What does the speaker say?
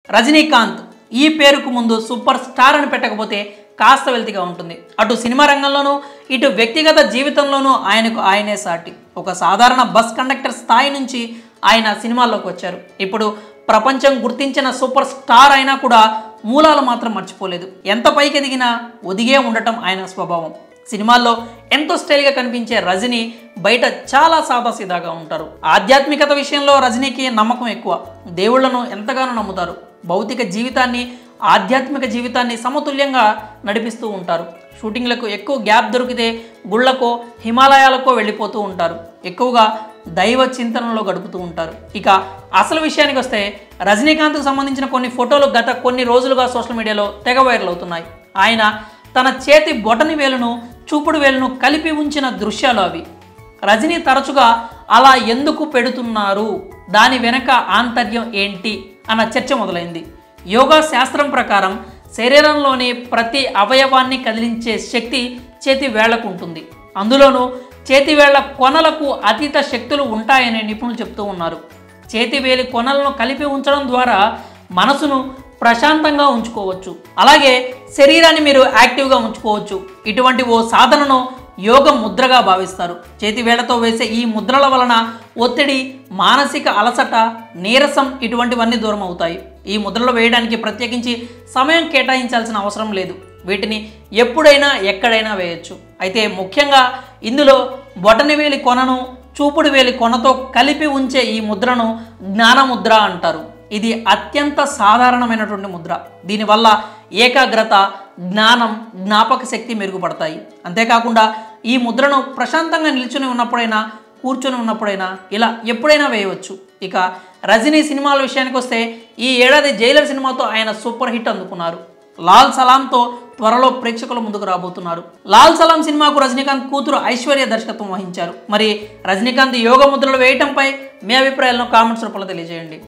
రజనీకాంత్ ఈ పేరుకు ముందు సూపర్ స్టార్ అని పెట్టకపోతే కాస్త వెల్తిగా ఉంటుంది అటు సినిమా రంగంలోనూ ఇటు వ్యక్తిగత జీవితంలోనూ ఆయనకు ఆయనే సాటి ఒక సాధారణ బస్ కండక్టర్ స్థాయి నుంచి ఆయన సినిమాల్లోకి వచ్చారు ఇప్పుడు ప్రపంచం గుర్తించిన సూపర్ స్టార్ అయినా కూడా మూలాలు మాత్రం మర్చిపోలేదు ఎంత పైకి ఎదిగినా ఒదిగే ఉండటం ఆయన స్వభావం సినిమాల్లో ఎంతో స్టైల్గా కనిపించే రజనీ బయట చాలా సాదాసీదాగా ఉంటారు ఆధ్యాత్మికత విషయంలో రజనీకి నమ్మకం ఎక్కువ దేవుళ్లను ఎంతగానో నమ్ముతారు భౌతిక జీవితాన్ని ఆధ్యాత్మిక జీవితాన్ని సమతుల్యంగా నడిపిస్తూ ఉంటారు షూటింగ్లకు ఎక్కువ గ్యాప్ దొరికితే గుళ్ళకో హిమాలయాలకో వెళ్ళిపోతూ ఉంటారు ఎక్కువగా దైవ చింతనలో గడుపుతూ ఉంటారు ఇక అసలు విషయానికి వస్తే రజనీకాంత్కు సంబంధించిన కొన్ని ఫోటోలు గత కొన్ని రోజులుగా సోషల్ మీడియాలో తెగ వైరల్ అవుతున్నాయి ఆయన తన చేతి బొటని వేలును చూపుడు వేలును కలిపి ఉంచిన దృశ్యాలు అవి రజనీ తరచుగా అలా ఎందుకు పెడుతున్నారు దాని వెనక ఆంతర్యం ఏంటి అన్న చర్చ మొదలైంది యోగా శాస్త్రం ప్రకారం శరీరంలోని ప్రతి అవయవాన్ని కదిలించే శక్తి చేతి వేళ్లకు ఉంటుంది అందులోనూ చేతి వేళ్ల కొనలకు అతీత శక్తులు ఉంటాయని నిపుణులు చెప్తూ ఉన్నారు చేతి వేలి కొనలను కలిపి ఉంచడం ద్వారా మనసును ప్రశాంతంగా ఉంచుకోవచ్చు అలాగే శరీరాన్ని మీరు యాక్టివ్గా ఉంచుకోవచ్చు ఇటువంటి ఓ సాధనను యోగ ముద్రగా భావిస్తారు చేతి వేళ్లతో వేసే ఈ ముద్రల వలన ఒత్తిడి మానసిక అలసట నీరసం ఇటువంటివన్నీ దూరం అవుతాయి ఈ ముద్రలు వేయడానికి ప్రత్యేకించి సమయం కేటాయించాల్సిన అవసరం లేదు వీటిని ఎప్పుడైనా ఎక్కడైనా వేయొచ్చు అయితే ముఖ్యంగా ఇందులో బొటనవేలి కొనను చూపుడు వేలి కొనతో కలిపి ఉంచే ఈ ముద్రను జ్ఞానముద్ర అంటారు ఇది అత్యంత సాధారణమైనటువంటి ముద్ర దీనివల్ల ఏకాగ్రత జ్ఞానం జ్ఞాపక శక్తి మెరుగుపడతాయి అంతేకాకుండా ఈ ముద్రను ప్రశాంతంగా నిల్చుని ఉన్నప్పుడైనా కూర్చొని ఉన్నప్పుడైనా ఇలా ఎప్పుడైనా వేయవచ్చు ఇక రజనీ సినిమాల విషయానికి వస్తే ఈ ఏడాది జైలర్ సినిమాతో ఆయన సూపర్ హిట్ అందుకున్నారు లాల్ సలాంతో త్వరలో ప్రేక్షకుల ముందుకు రాబోతున్నారు లాల్ సలాం సినిమాకు రజనీకాంత్ కూతురు ఐశ్వర్య దర్శకత్వం వహించారు మరి రజనీకాంత్ యోగ ముద్రలు వేయటంపై మీ అభిప్రాయాలను కామెంట్స్ రూపంలో తెలియజేయండి